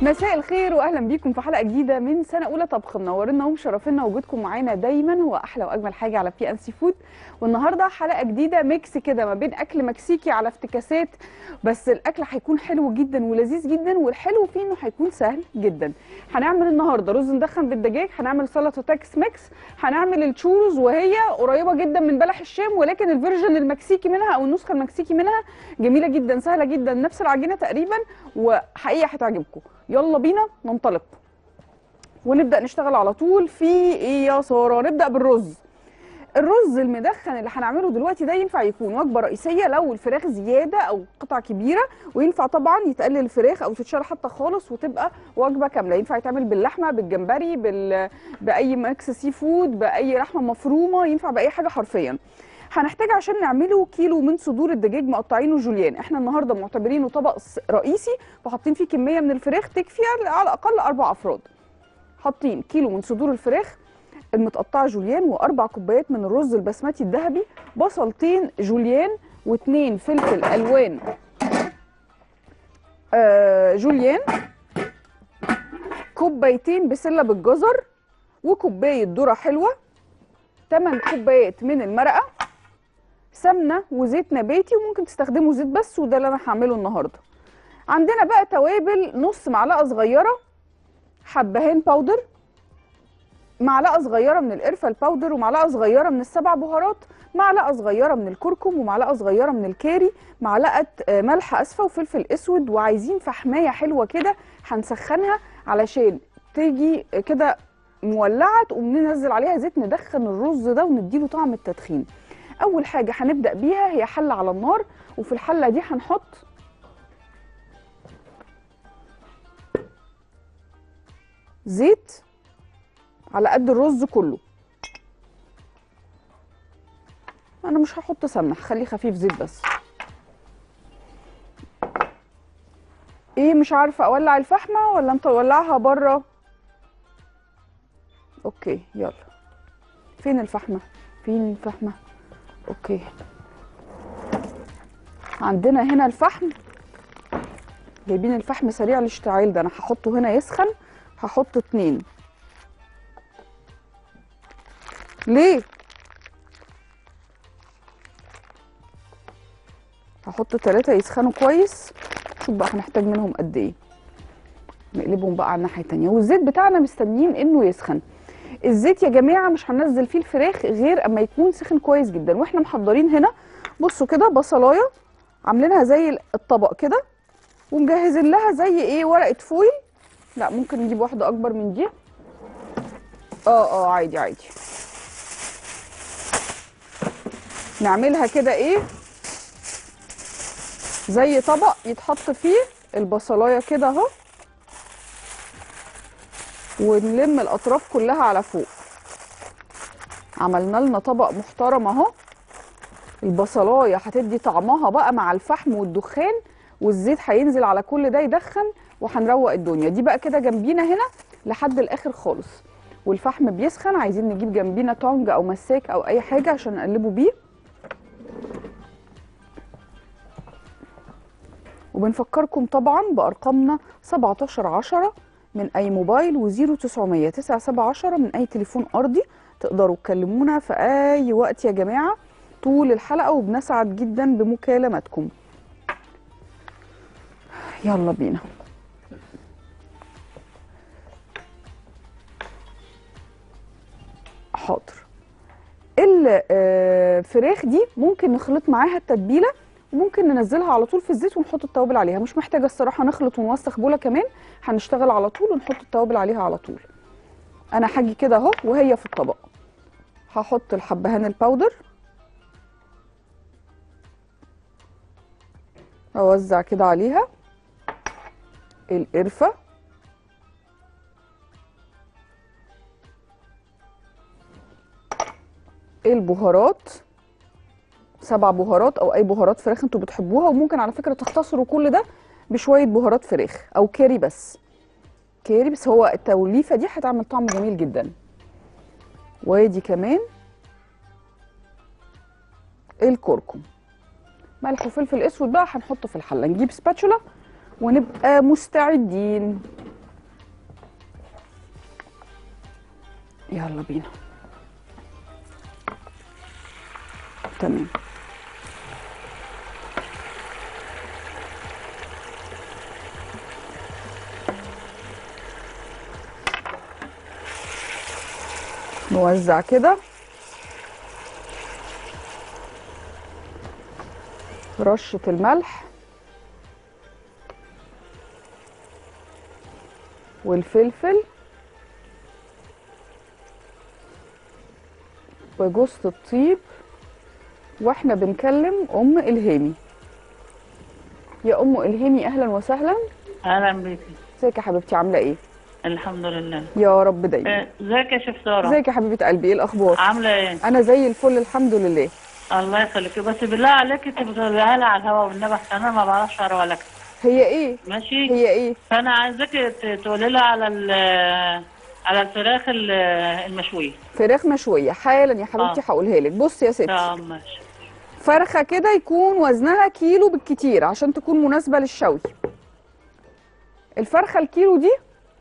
مساء الخير واهلا بيكم في حلقه جديده من سنه اولى طبخ منورنا ومشرفينا وجودكم معانا دايما هو احلى واجمل حاجه على بي ان سي فود والنهارده حلقه جديده ميكس كده ما بين اكل مكسيكي على افتكاسات بس الاكل هيكون حلو جدا ولذيذ جدا والحلو فيه انه هيكون سهل جدا هنعمل النهارده رز مدخن بالدجاج هنعمل سلطه تاكس ميكس هنعمل التشورز وهي قريبه جدا من بلح الشام ولكن الفيرجن المكسيكي منها او النسخه المكسيكي منها جميله جدا سهله جدا نفس العجينه تقريبا وحقيقه هتعجبكم يلا بينا ننطلق ونبدا نشتغل على طول في ايه يا ساره نبدا بالرز الرز المدخن اللي هنعمله دلوقتي ده ينفع يكون وجبه رئيسيه لو الفراخ زياده او قطع كبيره وينفع طبعا يتقلل الفراخ او تتشال حتى خالص وتبقى وجبه كامله ينفع يتعمل باللحمه بالجمبري بال... باي ماكس سي فود باي لحمه مفرومه ينفع باي حاجه حرفيا هنحتاج عشان نعمله كيلو من صدور الدجاج مقطعينه جوليان احنا النهارده معتبرينه طبق س- رئيسي وحاطين فيه كميه من الفراخ تكفي على الاقل اربع افراد حاطين كيلو من صدور الفراخ المتقطعه جوليان واربع كوبايات من الرز البسمتي الذهبي بصلتين جوليان واثنين فلفل الوان آه جوليان كوبايتين بسله بالجزر وكوبايه ذره حلوه 8 كوبايات من المرقه سمنه وزيت نباتي وممكن تستخدموا زيت بس وده اللي انا هعمله النهارده عندنا بقى توابل نص معلقه صغيره حبهان باودر معلقه صغيره من القرفه الباودر ومعلقه صغيره من السبع بهارات معلقه صغيره من الكركم ومعلقه صغيره من الكاري معلقه آه، ملح اسفه وفلفل اسود وعايزين فحمايه حلوه كده هنسخنها علشان تيجي كده مولعه تقوم ننزل عليها زيت ندخن الرز ده ونديله طعم التدخين اول حاجه هنبدا بيها هي حله على النار وفي الحله دي هنحط زيت على قد الرز كله انا مش هحط سمنه هخليه خفيف زيت بس ايه مش عارفه اولع الفحمه ولا انت ولعها بره اوكي يلا فين الفحمه فين الفحمه اوكي عندنا هنا الفحم جايبين الفحم سريع الاشتعال ده انا هحطه هنا يسخن هحط اتنين ليه هحط تلاتة يسخنوا كويس شوف بقى هنحتاج منهم قد ايه نقلبهم بقى على الناحية التانية والزيت بتاعنا مستنيين انه يسخن الزيت يا جماعة مش هننزل فيه الفراخ غير اما يكون سخن كويس جدا واحنا محضرين هنا بصوا كده بصلاية عاملينها زي الطبق كده ومجهزين لها زي ايه ورقة فويل لا ممكن نجيب واحدة اكبر من دي اه اه عادي عادي نعملها كده ايه زي طبق يتحط فيه البصلايه كده اهو ونلم الاطراف كلها على فوق عملنا لنا طبق محترم اهو البصلايه هتدي طعمها بقى مع الفحم والدخان والزيت هينزل على كل ده يدخن وهنروق الدنيا دي بقى كده جنبينا هنا لحد الاخر خالص والفحم بيسخن عايزين نجيب جنبينا تونج او مساك او اي حاجه عشان نقلبه بيه وبنفكركم طبعا بارقامنا 17 10 من اي موبايل و0900 9710 من اي تليفون ارضي تقدروا تكلمونا في اي وقت يا جماعه طول الحلقه وبنسعد جدا بمكالماتكم يلا بينا حاضر الفراخ دي ممكن نخلط معاها التتبيله وممكن ننزلها على طول في الزيت ونحط التوابل عليها مش محتاجه الصراحه نخلط ونوسخ بوله كمان هنشتغل على طول ونحط التوابل عليها على طول انا هاجي كده اهو وهي في الطبق هحط الحبهان الباودر اوزع كده عليها القرفه البهارات سبع بهارات او اي بهارات فراخ انتوا بتحبوها وممكن على فكره تختصروا كل ده بشويه بهارات فراخ او كاري بس كاري بس هو التوليفه دي هتعمل طعم جميل جدا وادي كمان الكركم ملح وفلفل اسود بقى هنحطه في الحله نجيب سباتشولا ونبقى مستعدين يلا بينا تمام نوزع كده رشة الملح والفلفل وجوزة الطيب واحنا بنكلم ام الهامي يا ام الهامي اهلا وسهلا اهلا بيكي ازيك يا حبيبتي عامله ايه الحمد لله يا رب دايما آه، ازيك يا شيف ساره ازيك يا حبيبه قلبي ايه الاخبار عامله ايه انا زي الفل الحمد لله الله يخليكي بس بالله عليكي تبقى لي على الهواء والنبي عشان انا ما بعرفش اقرا ولا اكتب هي ايه ماشي هي ايه فانا عايزاكي ت- تقولي لي على ال- على الفراخ ال- المشويه فراخ مشويه حالا يا حبيبتي آه. هقولها لك بصي يا ستي اه ماشي فرخه كده يكون وزنها كيلو بالكتير عشان تكون مناسبه للشوي الفرخه الكيلو دي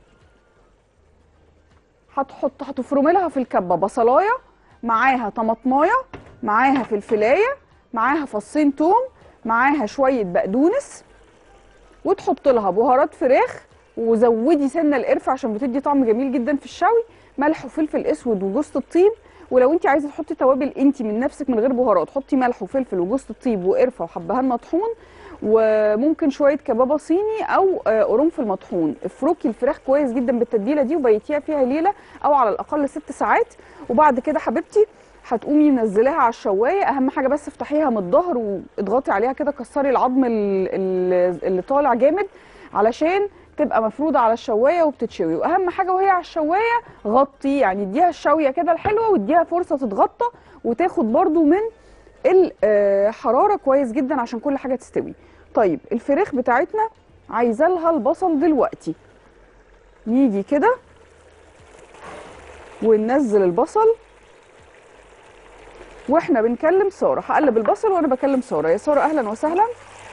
هتحط هتفرمي لها في الكبه بصلايه معاها طماطمايه معاها فلفلايه معاها فصين توم معاها شويه بقدونس وتحط لها بهارات فراخ وزودي سنه القرفه عشان بتدي طعم جميل جدا في الشوي ملح وفلفل اسود وجوز الطيب ولو انت عايزه تحطي توابل انت من نفسك من غير بهارات حطي ملح وفلفل وجوز الطيب وقرفه وحبهان مطحون وممكن شويه كبابه صيني او آه، قرنفل مطحون افركي الفراخ كويس جدا بالتتبيله دي وبيتيها فيها ليله او على الاقل ست ساعات وبعد كده حبيبتي هتقومي منزلاها على الشوايه اهم حاجه بس افتحيها من الظهر واضغطي عليها كده كسري العظم ال- ال- اللي طالع جامد علشان تبقى مفروده على الشوايه وبتتشوي واهم حاجه وهي على الشوايه غطي يعني اديها الشويه كده الحلوه واديها فرصه تتغطى وتاخد برضو من الحراره كويس جدا عشان كل حاجه تستوي طيب الفراخ بتاعتنا عايزه لها البصل دلوقتي نيجي كده وننزل البصل واحنا بنكلم ساره هقلب البصل وانا بكلم ساره يا ساره اهلا وسهلا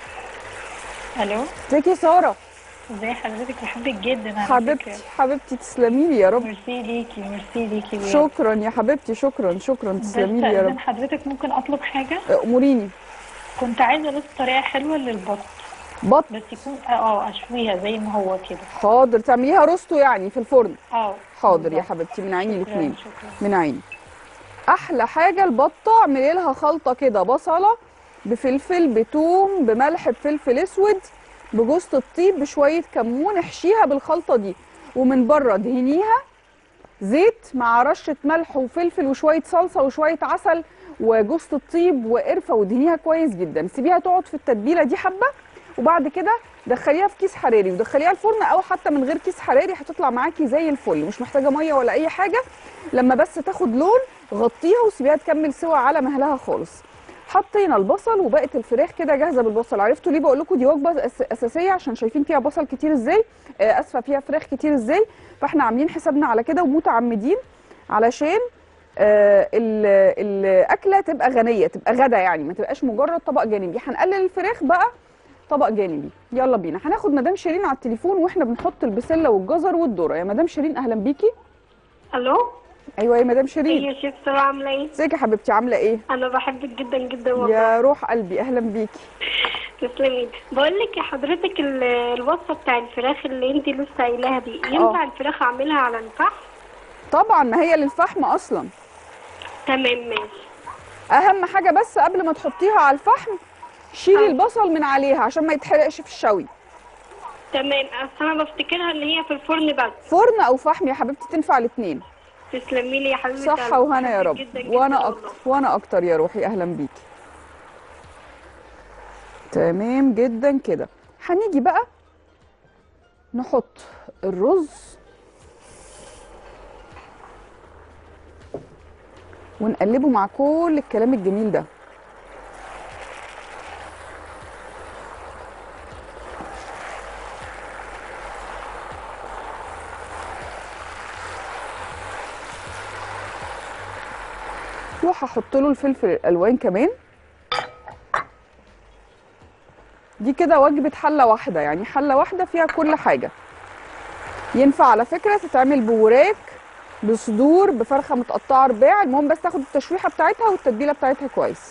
الو ازيك يا ساره ازي حضرتك بحبك جدا على حبيبتي فكرة. حبيبتي تسلمي لي يا رب ميرسي ليكي ميرسي ليكي بجد. شكرا يا حبيبتي شكرا شكرا بس تسلمي لي يا رب أذن حضرتك ممكن اطلب حاجه اموريني كنت عايزه بس طريقه حلوه للبط بط بس يكون اه اشويها زي ما هو كده حاضر تعمليها روستو يعني في الفرن اه حاضر يا بالظبط. حبيبتي من عيني شكراً، الاثنين شكرا من عيني احلى حاجه البطه اعملي لها خلطه كده بصله بفلفل بتوم بملح بفلفل اسود بجوز الطيب بشويه كمون احشيها بالخلطه دي ومن بره دهنيها زيت مع رشه ملح وفلفل وشويه صلصه وشويه عسل وجوز الطيب وقرفه ودهنيها كويس جدا سيبيها تقعد في التتبيله دي حبه وبعد كده دخليها في كيس حراري ودخليها الفرن او حتى من غير كيس حراري هتطلع معاكي زي الفل مش محتاجه ميه ولا اي حاجه لما بس تاخد لون غطيها وسيبيها تكمل سوا على مهلها خالص حطينا البصل وبقت الفراخ كده جاهزه بالبصل عرفتوا ليه بقول لكم دي وجبه أس- اساسيه عشان شايفين فيها بصل كتير ازاي آه، اسفه فيها فراخ كتير ازاي فاحنا عاملين حسابنا على كده ومتعمدين علشان آه، ال- الاكله تبقى غنيه تبقى غدا يعني ما تبقاش مجرد طبق جانبي هنقلل الفراخ بقى طبق جانبي يلا بينا هناخد مدام شيرين على التليفون واحنا بنحط البسله والجزر والذره يا مدام شيرين اهلا بيكي الو ايوه يا مدام ايه شيرين يا شيف ساره عامله ايه ازيك يا حبيبتي عامله ايه انا بحبك جدا جدا والله يا روح قلبي اهلا بيكي تسلمي بقول لك يا حضرتك ال- الوصفه بتاع الفراخ اللي انت لسه قايلاها دي ينفع الفراخ اعملها على الفحم طبعا ما هي للفحم اصلا تمام ماشي اهم حاجه بس قبل ما تحطيها على الفحم شيلي آه. البصل من عليها عشان ما يتحرقش في الشوي تمام اصل انا بفتكرها ان هي في الفرن بس فرن او فحم يا حبيبتي تنفع الاثنين تسلمي لي يا حبيبتي صحه وهنا يا رب جدا جدا وانا والله. اكتر وانا اكتر يا روحي اهلا بيكي تمام جدا كده هنيجي بقى نحط الرز ونقلبه مع كل الكلام الجميل ده وهحط له الفلفل الالوان كمان دي كده وجبه حله واحده يعني حله واحده فيها كل حاجه ينفع على فكره تتعمل بوراك بصدور بفرخه متقطعه رباع المهم بس تاخد التشويحه بتاعتها والتتبيله بتاعتها كويس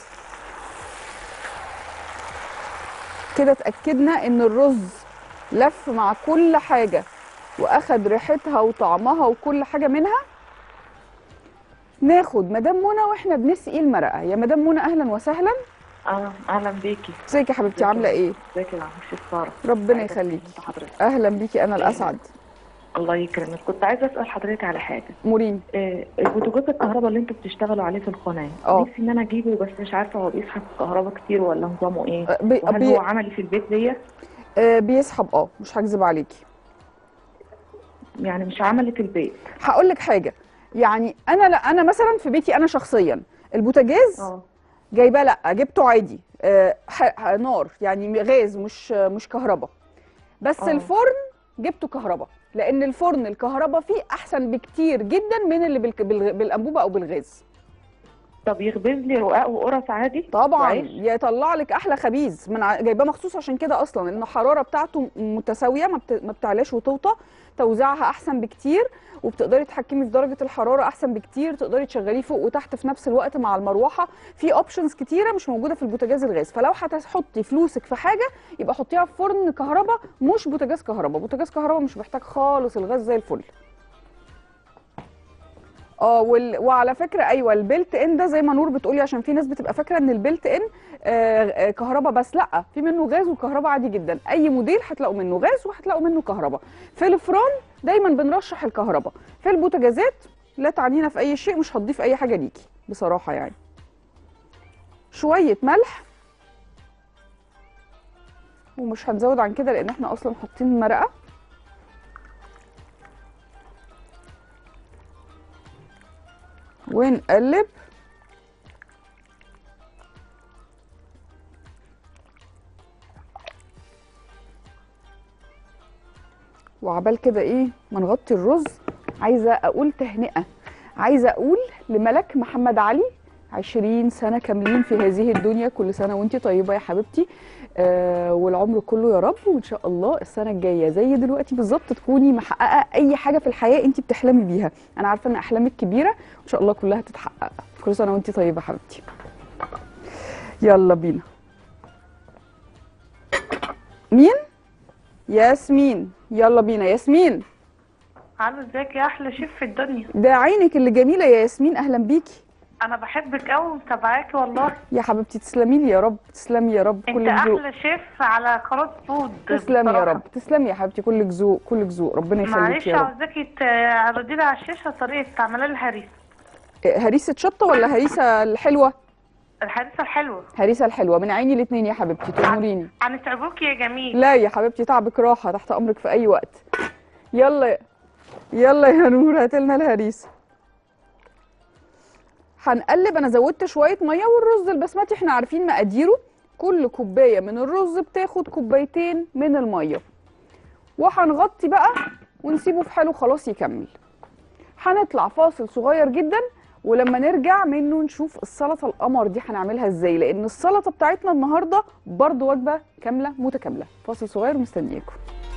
كده اتاكدنا ان الرز لف مع كل حاجه واخد ريحتها وطعمها وكل حاجه منها ناخد مدام منى واحنا بنسقي المرقه يا مدام منى اهلا وسهلا اه اهلا بيكي ازيك يا حبيبتي عامله ايه ازيك يا شيخ ساره ربنا عايزة يخليكي أسأل حضرتك اهلا بيكي انا الاسعد الله يكرمك كنت عايزه اسال حضرتك على حاجه موريني آه البوتاجاز الكهرباء اللي انتوا بتشتغلوا عليه في القناه اه. نفسي ان انا اجيبه بس مش عارفه هو بيسحب كهرباء كتير ولا نظامه ايه أه، بي وهل بي هو عملي في البيت ليا آه، بيسحب اه مش هكذب عليكي يعني مش عملي في البيت هقول لك حاجه يعني انا لا انا مثلا في بيتي انا شخصيا البوتاجاز اه جايباه لا جبته عادي آه، ح- ح- نار يعني غاز مش مش كهرباء بس اه. الفرن جبته كهرباء لان الفرن الكهرباء فيه احسن بكتير جدا من اللي بالك- بالغ- بالانبوبه او بالغاز طب يخبز لي رقاق وقرص عادي طبعا وعيش؟ يطلع لك احلى خبيز من ع- جايباه مخصوص عشان كده اصلا لان الحراره بتاعته متساويه ما, بت... ما بتعلاش وتوطى توزيعها احسن بكتير وبتقدري تتحكمي في درجه الحراره احسن بكتير تقدري تشغليه فوق وتحت في نفس الوقت مع المروحه في اوبشنز كتيره مش موجوده في البوتاجاز الغاز فلو هتحطي فلوسك في حاجه يبقى حطيها في فرن كهرباء مش بوتاجاز كهرباء بوتاجاز كهرباء مش محتاج خالص الغاز زي الفل اه وال... وعلى فكره ايوه البيلت ان ده زي ما نور بتقولي عشان في ناس بتبقى فاكره ان البيلت ان آه، آه، كهرباء بس لا في منه غاز وكهرباء عادي جدا اي موديل هتلاقوا منه غاز وهتلاقوا منه كهرباء في الفران دايما بنرشح الكهرباء في البوتاجازات لا تعنينا في اي شيء مش هتضيف اي حاجه ليكي بصراحه يعني شويه ملح ومش هنزود عن كده لان احنا اصلا حاطين مرقه ونقلب وعبال كده ايه ما نغطي الرز عايزه اقول تهنئه عايزه اقول لملك محمد علي عشرين سنة كاملين في هذه الدنيا كل سنة وانتي طيبة يا حبيبتي آه والعمر كله يا رب وان شاء الله السنة الجاية زي دلوقتي بالظبط تكوني محققة اي حاجة في الحياة انتي بتحلمي بيها انا عارفة ان احلامك كبيرة وان شاء الله كلها تتحقق كل سنة وانتي طيبة حبيبتي يلا بينا مين ياسمين يلا بينا ياسمين الو ازيك يا احلى شيف في الدنيا ده عينك اللي جميلة يا ياسمين اهلا بيكي انا بحبك قوي ومتابعاكي والله يا حبيبتي تسلمي لي يا رب تسلمي يا رب انت كلك ذوق احلى شيف على قناه فود تسلمي يا بصراحة. رب تسلمي يا حبيبتي كلك ذوق كلك ذوق ربنا يخليك معلش يا رب عاوزاكي تعرضي لي على الشاشه طريقه تعملي لي الهريسه إيه، هريسه شطه ولا هريسه الحلوه الهريسه الحلوه هريسه الحلوه من عيني الاثنين يا حبيبتي تأمريني هنتعبوكي يا جميل لا يا حبيبتي تعبك راحه تحت امرك في اي وقت يلا يلا يا نور هات لنا الهريسه هنقلب انا زودت شويه ميه والرز البسمتي احنا عارفين مقاديره كل كوبايه من الرز بتاخد كوبايتين من الميه وهنغطي بقى ونسيبه في حاله خلاص يكمل هنطلع فاصل صغير جدا ولما نرجع منه نشوف السلطه القمر دي هنعملها ازاي لان السلطه بتاعتنا النهارده برضو وجبه كامله متكامله فاصل صغير مستنياكم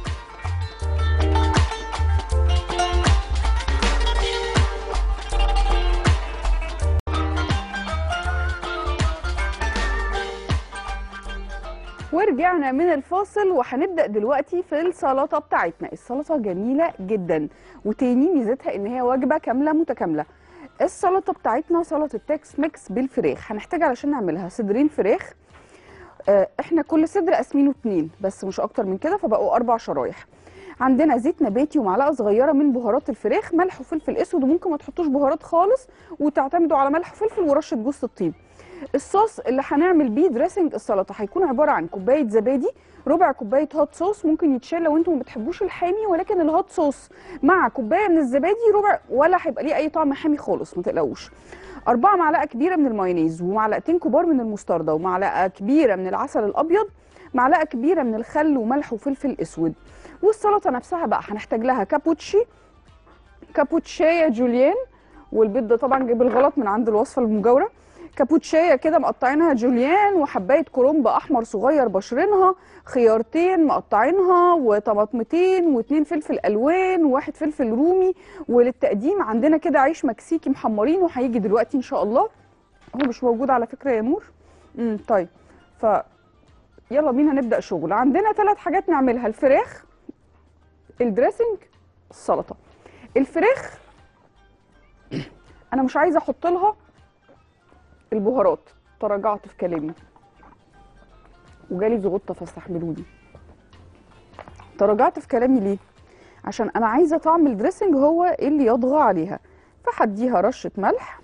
ورجعنا من الفاصل وهنبدا دلوقتي في السلطه بتاعتنا السلطه جميله جدا وتاني ميزتها ان هي وجبه كامله متكامله السلطه بتاعتنا سلطه تكس ميكس بالفراخ هنحتاج علشان نعملها صدرين فراخ آه، احنا كل صدر قاسمينه اتنين بس مش اكتر من كده فبقوا اربع شرايح عندنا زيت نباتي ومعلقه صغيره من بهارات الفراخ ملح وفلفل اسود وممكن ما تحطوش بهارات خالص وتعتمدوا على ملح وفلفل ورشه جوز الطيب الصوص اللي هنعمل بيه دريسنج السلطه هيكون عباره عن كوبايه زبادي ربع كوبايه هوت صوص ممكن يتشال لو انتم ما بتحبوش الحامي ولكن الهوت صوص مع كوبايه من الزبادي ربع ولا هيبقى ليه اي طعم حامي خالص ما تقلقوش أربعة معلقة كبيرة من المايونيز ومعلقتين كبار من المستردة ومعلقة كبيرة من العسل الأبيض معلقة كبيرة من الخل وملح وفلفل أسود والسلطة نفسها بقى هنحتاج لها كابوتشي كابوتشاية جوليان والبيض ده طبعا جايب الغلط من عند الوصفة المجاورة كابوتشيه كده مقطعينها جوليان وحبايه كرنب احمر صغير بشرينها خيارتين مقطعينها وطماطمتين واتنين فلفل الوان وواحد فلفل رومي وللتقديم عندنا كده عيش مكسيكي محمرين وهيجي دلوقتي ان شاء الله هو مش موجود على فكره يا نور امم طيب ف يلا بينا نبدا شغل عندنا ثلاث حاجات نعملها الفراخ الدريسنج السلطه الفراخ انا مش عايزه احط لها البهارات تراجعت في كلامي وجالي زغطه فاستحملوني تراجعت في كلامي ليه عشان انا عايزه طعم الدريسنج هو اللي يطغى عليها فهديها رشه ملح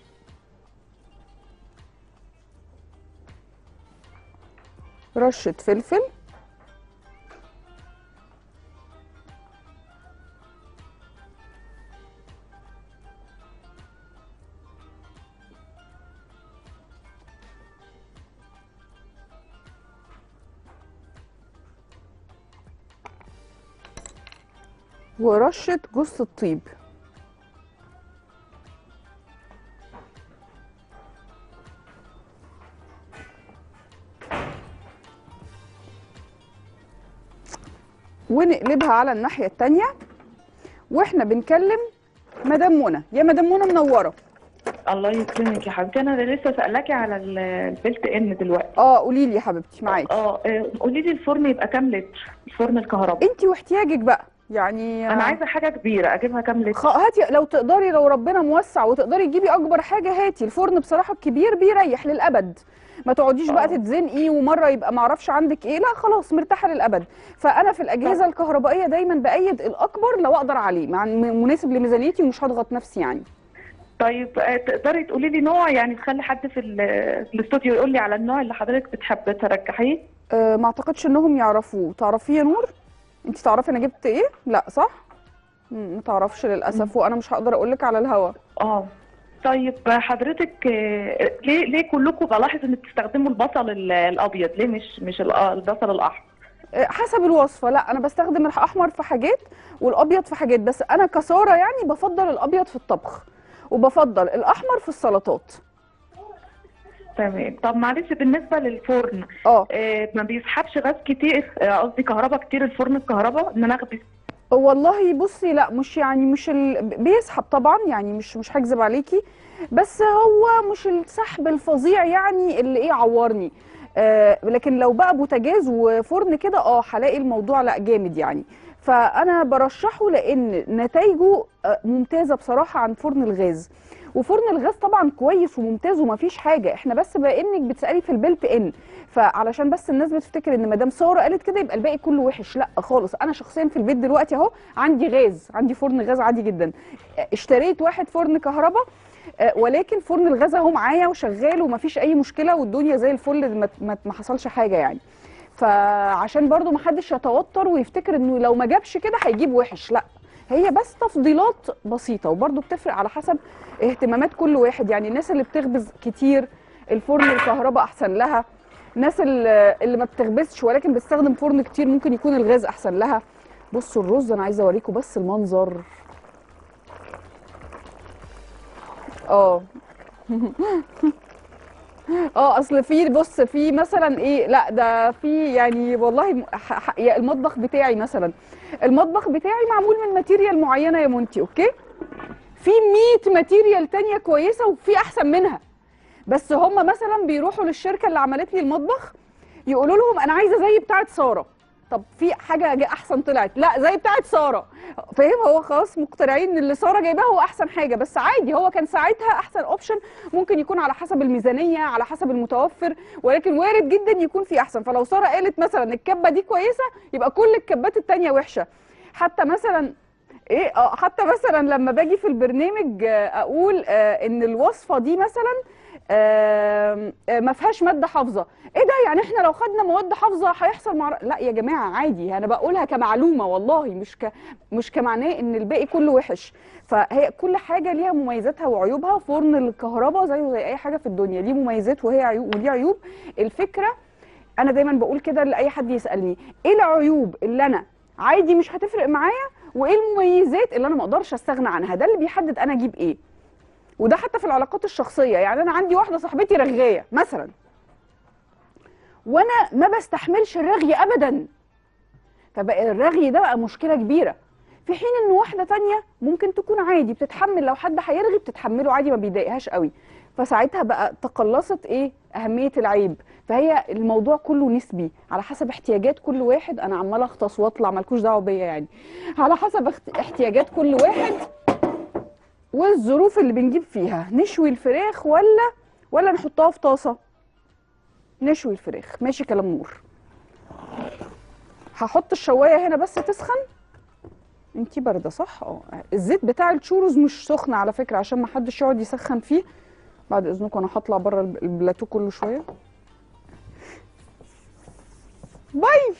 رشه فلفل ورشه جوز الطيب ونقلبها على الناحيه التانيه واحنا بنكلم مدام منى يا مدام منى منوره الله يكرمك يا حبيبتي انا لسه سألاكي على ال- البلت ان دلوقتي اه قولي لي يا حبيبتي معاكي اه آه، قولي لي الفرن يبقى كام لتر الفرن الكهرباء انت واحتياجك بقى يعني انا عايزه حاجه كبيره اجيبها كام لتر خ... هاتي لو تقدري لو ربنا موسع وتقدري تجيبي اكبر حاجه هاتي الفرن بصراحه الكبير بيريح للابد ما تقعديش بقى آه. تتزنقي ومره يبقى معرفش عندك ايه لا خلاص مرتاحه للابد فانا في الاجهزه الكهربائيه دايما بايد الاكبر لو اقدر عليه مع م- مناسب لميزانيتي ومش هضغط نفسي يعني طيب آه، تقدري تقولي لي نوع يعني تخلي حد في ال- في الاستوديو يقول لي على النوع اللي حضرتك بتحب ترجحيه أه ما اعتقدش انهم يعرفوه تعرفيه يا نور انت تعرفي انا جبت ايه لا صح مم، ما تعرفش للاسف وانا مش هقدر اقول لك على الهوا اه طيب حضرتك آه، ليه ليه كلكم بلاحظ ان بتستخدموا البصل ال- الابيض ليه مش مش ال- آه، البصل الاحمر أه، حسب الوصفه لا انا بستخدم الاحمر في حاجات والابيض في حاجات بس انا كساره يعني بفضل الابيض في الطبخ وبفضل الاحمر في السلطات تمام طب معلش بالنسبه للفرن اه آه، ما بيسحبش غاز كتير آه، قصدي كهرباء كتير الفرن الكهرباء ان انا اخبز والله بصي لا مش يعني مش ال... بيسحب طبعا يعني مش مش هكذب عليكي بس هو مش السحب الفظيع يعني اللي ايه عورني آه لكن لو بقى بوتاجاز وفرن كده اه هلاقي الموضوع لا جامد يعني فانا برشحه لان نتائجه آه، ممتازه بصراحه عن فرن الغاز وفرن الغاز طبعا كويس وممتاز ومفيش حاجه احنا بس بانك بتسالي في البلت ان فعلشان بس الناس بتفتكر ان مدام ساره قالت كده يبقى الباقي كله وحش لا خالص انا شخصيا في البيت دلوقتي اهو عندي غاز عندي فرن غاز عادي جدا اشتريت واحد فرن كهرباء آه، ولكن فرن الغاز اهو معايا وشغال ومفيش اي مشكله والدنيا زي الفل ما- ما ما حصلش حاجه يعني فعشان برضو ما حدش يتوتر ويفتكر انه لو ما جابش كده هيجيب وحش لا هي بس تفضيلات بسيطه وبرضو بتفرق على حسب اهتمامات كل واحد يعني الناس اللي بتخبز كتير الفرن الكهرباء احسن لها الناس اللي اللي ما بتخبزش ولكن بتستخدم فرن كتير ممكن يكون الغاز احسن لها بصوا الرز انا عايزه اوريكم بس المنظر اه اه اصل في بص في مثلا ايه لا ده في يعني والله م- ح- ح- يا المطبخ بتاعي مثلا المطبخ بتاعي معمول من ماتيريال معينه يا مونتي اوكي في 100 ماتيريال تانية كويسه وفي احسن منها بس هم مثلا بيروحوا للشركه اللي عملت لي المطبخ يقولوا لهم انا عايزه زي بتاعه ساره طب في حاجه جا- احسن طلعت لا زي بتاعه ساره فاهم هو خلاص مقتنعين ان اللي ساره جايباه هو احسن حاجه بس عادي هو كان ساعتها احسن اوبشن ممكن يكون على حسب الميزانيه على حسب المتوفر ولكن وارد جدا يكون في احسن فلو ساره قالت مثلا الكبه دي كويسه يبقى كل الكبات التانية وحشه حتى مثلا ايه اه حتى مثلا لما باجي في البرنامج آه، اقول آه، ان الوصفه دي مثلا آم، آه، ما فيهاش ماده حافظه ايه ده يعني احنا لو خدنا مواد حافظه هيحصل مع لا يا جماعه عادي انا بقولها كمعلومه والله مش ك... مش كمعناه ان الباقي كله وحش فهي كل حاجه ليها مميزاتها وعيوبها فرن الكهرباء زيه زي اي حاجه في الدنيا ليه مميزات وهي عيوب وليه عيوب الفكره انا دايما بقول كده لاي حد يسالني ايه العيوب اللي انا عادي مش هتفرق معايا وايه المميزات اللي انا ما اقدرش استغنى عنها ده اللي بيحدد انا اجيب ايه وده حتى في العلاقات الشخصيه يعني انا عندي واحده صاحبتي رغايه مثلا وانا ما بستحملش الرغي ابدا فبقى الرغي ده بقى مشكله كبيره في حين ان واحده تانية ممكن تكون عادي بتتحمل لو حد هيرغي بتتحمله عادي ما بيضايقهاش قوي فساعتها بقى تقلصت ايه اهميه العيب فهي الموضوع كله نسبي على حسب احتياجات كل واحد انا عماله اختص واطلع مالكوش دعوه بيا يعني على حسب اخت- احتياجات كل واحد والظروف اللي بنجيب فيها نشوي الفراخ ولا ولا نحطها في طاسه نشوي الفراخ ماشي كلام نور هحط الشوايه هنا بس تسخن انتي بارده صح اه الزيت بتاع الشوروز مش سخن على فكره عشان ما حدش يقعد يسخن فيه بعد اذنكم انا هطلع بره الب- البلاتو كله شويه باي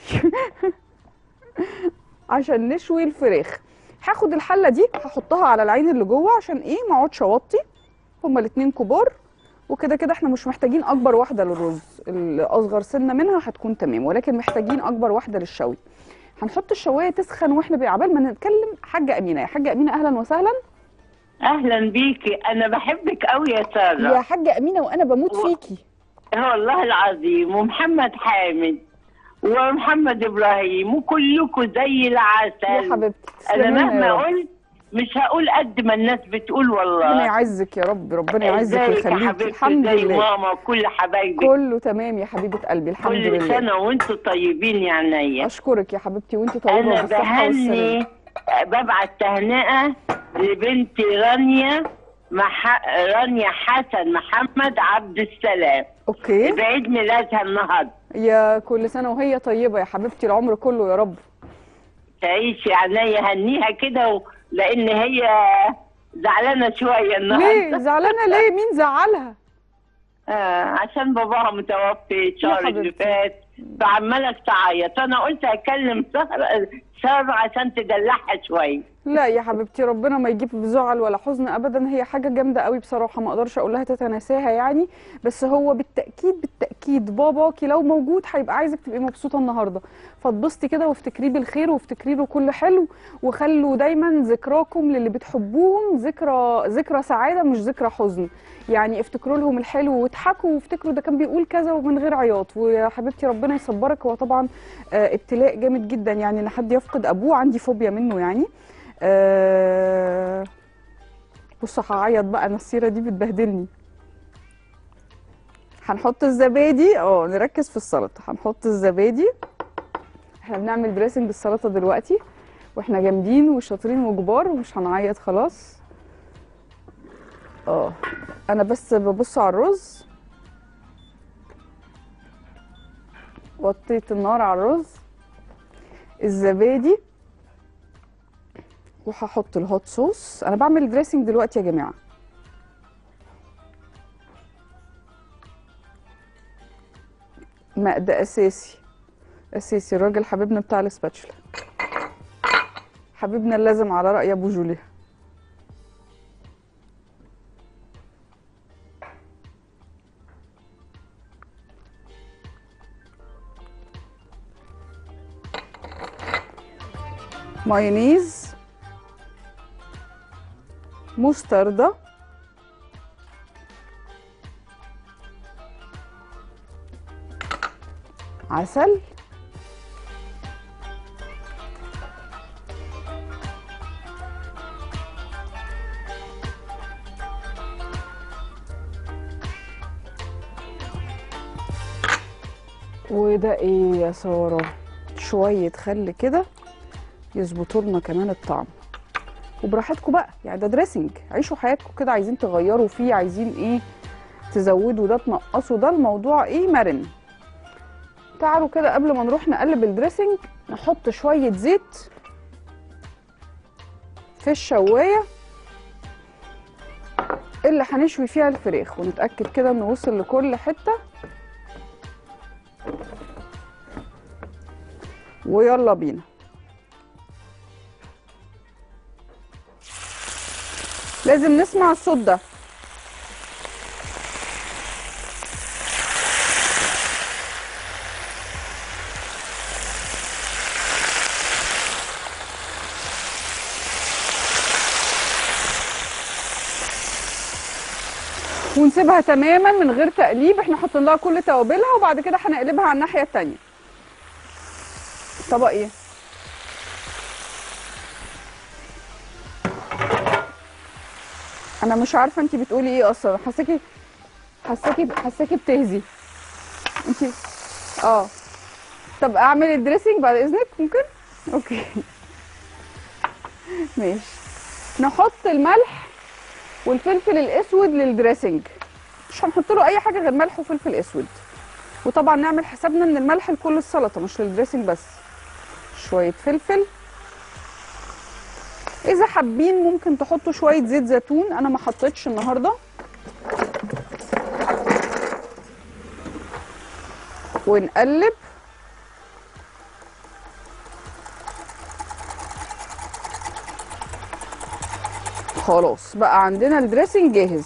عشان نشوي الفراخ هاخد الحله دي هحطها على العين اللي جوه عشان ايه ما اقعدش اوطي هما الاتنين كبار وكده كده احنا مش محتاجين اكبر واحده للرز الاصغر سنه منها هتكون تمام ولكن محتاجين اكبر واحده للشوي هنحط الشوايه تسخن واحنا بي- عبال ما نتكلم حاجه امينه يا حاجه امينه اهلا وسهلا اهلا بيكي انا بحبك قوي يا ساره يا حاجه امينه وانا بموت و- فيكي والله العظيم ومحمد حامد ومحمد ابراهيم وكلكم زي العسل يا حبيبتي انا تسلمي لنا مهما يا رب. قلت مش هقول قد ما الناس بتقول ربنا والله يعزك يا رب ربنا يعزك ازيك يا ويخليكي حبيبتي الحمد زي لله ماما وكل حبايبك كله تمام يا حبيبه قلبي الحمد كل لله سنه وانتم طيبين يا عينيا اشكرك يا حبيبتي وانت طيبه انا وبالصحه والسلامه بهني ببعت تهنئه لبنتي رانيا مح... رانيا حسن محمد عبد السلام اوكي بعيد ميلادها النهارده يا كل سنه وهي طيبه يا حبيبتي العمر كله يا رب تعيشي عينيا هنيها كده و... لان هي زعلانه شويه ليه النهارده زعلانه ليه مين زعلها آه عشان باباها متوفي الشهر اللي حبيبتي. فات فعمالك تعيط فانا قلت اكلم ساره ساره عشان تدلعها شويه لا يا حبيبتي ربنا ما يجيب بزعل ولا حزن ابدا هي حاجه جامده قوي بصراحه ما اقدرش اقول لها تتناساها يعني بس هو بالتاكيد بالتاكيد باباكي لو موجود هيبقى عايزك تبقي مبسوطه النهارده فاتبسطي كده وافتكريه بالخير وافتكري له كل حلو وخلوا دايما ذكراكم للي بتحبوهم ذكرى ذكرى سعاده مش ذكرى حزن يعني افتكروا لهم الحلو واضحكوا وافتكروا ده كان بيقول كذا ومن غير عياط ويا حبيبتي ربنا يصبرك هو طبعا آه، ابتلاء جامد جدا يعني ان حد يفقد ابوه عندي فوبيا منه يعني آه، بص هعيط بقى انا السيره دي بتبهدلني هنحط الزبادي اه نركز في السلطه هنحط الزبادي احنا بنعمل دريسنج السلطه دلوقتي واحنا جامدين وشاطرين وكبار ومش هنعيط خلاص اه انا بس ببص على الرز وطيت النار على الرز الزبادي وهحط الهوت صوص انا بعمل دريسنج دلوقتي يا جماعه ماء ده اساسي اساسي الراجل حبيبنا بتاع الاسباتشولا حبيبنا اللازم على راي ابو جوليا مايونيز مستردة عسل وده ايه يا سارة شوية خل كده يظبطوا لنا كمان الطعم وبراحتكم بقى يعني ده دريسنج عيشوا حياتكم كده عايزين تغيروا فيه عايزين ايه تزودوا ده تنقصوا ده الموضوع ايه مرن تعالوا كده قبل ما نروح نقلب الدريسنج نحط شوية زيت في الشواية اللي هنشوي فيها الفراخ ونتأكد كده انه وصل لكل حتة ويلا بينا لازم نسمع الصوت ده ونسيبها تماما من غير تقليب احنا حاطين لها كل توابلها وبعد كده هنقلبها على الناحيه التانيه طبق ايه انا مش عارفه انت بتقولي ايه اصلا حاساكي حاساكي حاساكي بتهزي انت اه طب اعمل الدريسنج بعد اذنك ممكن اوكي ماشي نحط الملح والفلفل الاسود للدريسنج مش هنحط له اي حاجه غير ملح وفلفل اسود وطبعا نعمل حسابنا ان الملح لكل السلطه مش للدريسنج بس شويه فلفل اذا حابين ممكن تحطوا شويه زيت زيتون انا ما حطيتش النهارده ونقلب خلاص بقى عندنا الدريسنج جاهز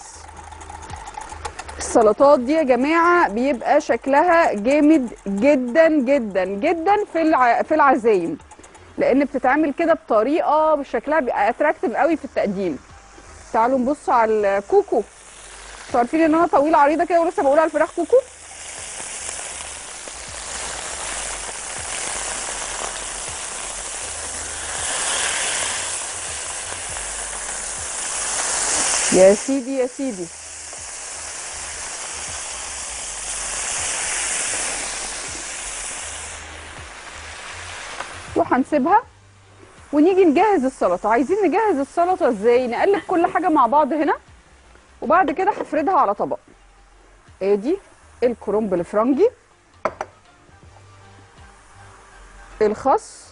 السلطات دي يا جماعه بيبقى شكلها جامد جدا جدا جدا في الع... في العزايم لان بتتعمل كده بطريقه شكلها بيبقى اتراكتيف قوي في التقديم تعالوا نبص على الكوكو انتوا عارفين ان انا طويله عريضه كده ولسه بقول على الفراخ كوكو يا سيدي يا سيدي وهنسيبها ونيجي نجهز السلطه عايزين نجهز السلطه ازاي نقلب كل حاجه مع بعض هنا وبعد كده هفردها على طبق ادي الكرنب الفرنجي الخس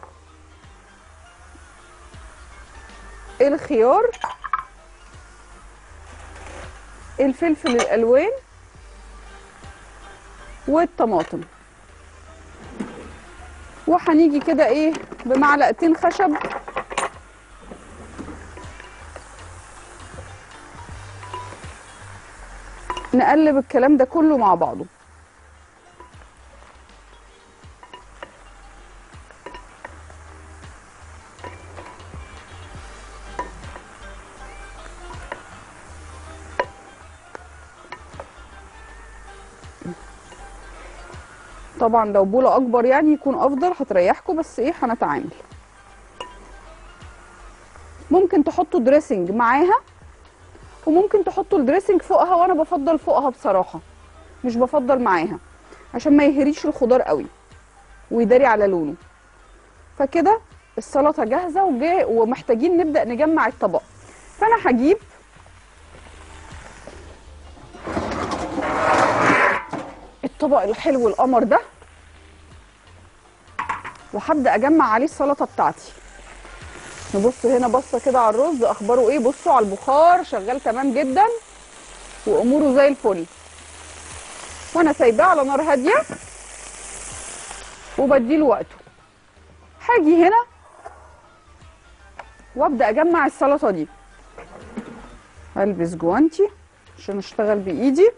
الخيار الفلفل الالوان والطماطم وهنيجي كده ايه بمعلقتين خشب نقلب الكلام ده كله مع بعضه طبعا لو بوله اكبر يعني يكون افضل هتريحكم بس ايه هنتعامل ممكن تحطوا دريسنج معاها وممكن تحطوا الدريسنج فوقها وانا بفضل فوقها بصراحه مش بفضل معاها عشان ما يهريش الخضار قوي ويداري على لونه فكده السلطه جاهزه وجا ومحتاجين نبدا نجمع الطبق فانا هجيب الطبق الحلو القمر ده وهبدا اجمع عليه السلطه بتاعتي نبص هنا بصه كده على الرز اخباره ايه بصوا على البخار شغال تمام جدا واموره زي الفل وانا سايباه على نار هاديه وبديله وقته هاجي هنا وابدا اجمع السلطه دي البس جوانتي عشان اشتغل بايدي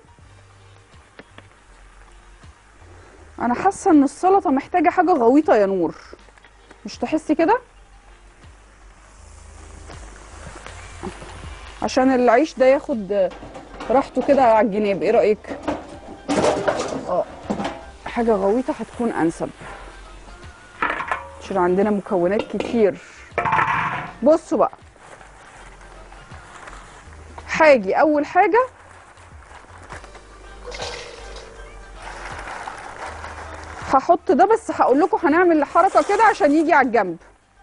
انا حاسه ان السلطه محتاجه حاجه غويطه يا نور مش تحسي كده عشان العيش ده ياخد راحته كده على الجناب ايه رايك اه حاجه غويطه هتكون انسب عشان عندنا مكونات كتير بصوا بقى هاجي اول حاجه هحط ده بس هقول لكم هنعمل حركه كده عشان يجي على الجنب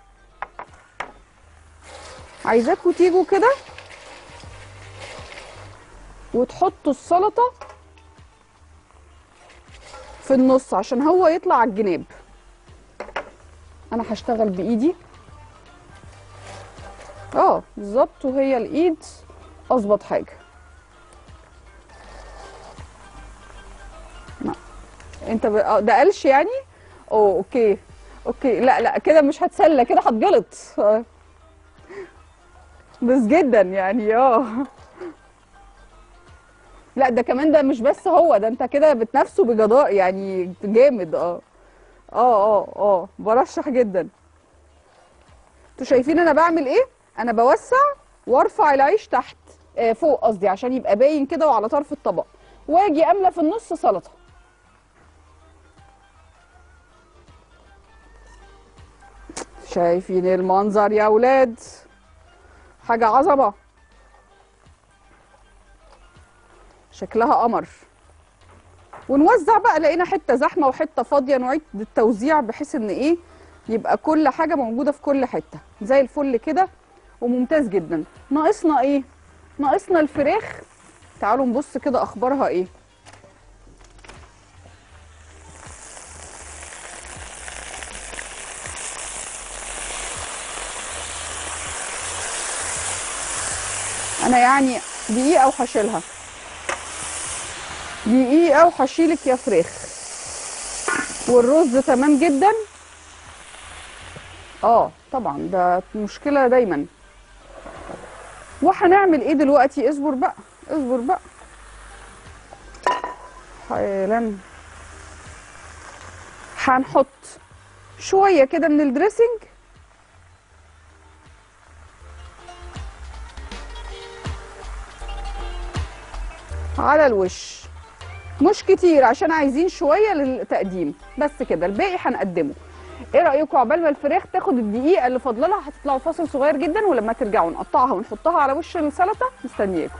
عايزاكم تيجوا كده وتحطوا السلطه في النص عشان هو يطلع على الجناب انا هشتغل بايدي اه بالظبط وهي الايد اظبط حاجه لا. انت ب... آه، ده قلش يعني اوه اوكي اوكي لا لا كده مش هتسلى كده هتجلط آه. بس جدا يعني اه لا ده كمان ده مش بس هو ده انت كده بتنافسه بجدار يعني جامد اه اه اه اه برشح جدا انتوا شايفين انا بعمل ايه انا بوسع وارفع العيش تحت آه، فوق قصدي عشان يبقى باين كده وعلى طرف الطبق واجي املى في النص سلطه شايفين المنظر يا ولاد حاجه عظمه شكلها قمر ونوزع بقى لقينا حته زحمه وحته فاضيه نعيد التوزيع بحيث ان ايه يبقى كل حاجه موجوده في كل حته زي الفل كده وممتاز جدا ناقصنا ايه ناقصنا الفراخ تعالوا نبص كده اخبارها ايه انا يعني دقيقه وهشيلها دقيقه وهشيلك يا فراخ والرز تمام جدا اه طبعا ده مشكله دايما وهنعمل ايه دلوقتي اصبر بقى اصبر بقى حالا هنحط شويه كده من الدريسنج على الوش مش كتير عشان عايزين شويه للتقديم بس كده الباقي هنقدمه ايه رايكم عقبال ما الفراخ تاخد الدقيقه اللي فاضله لها هتطلعوا فاصل صغير جدا ولما ترجعوا نقطعها ونحطها على وش السلطه مستنياكم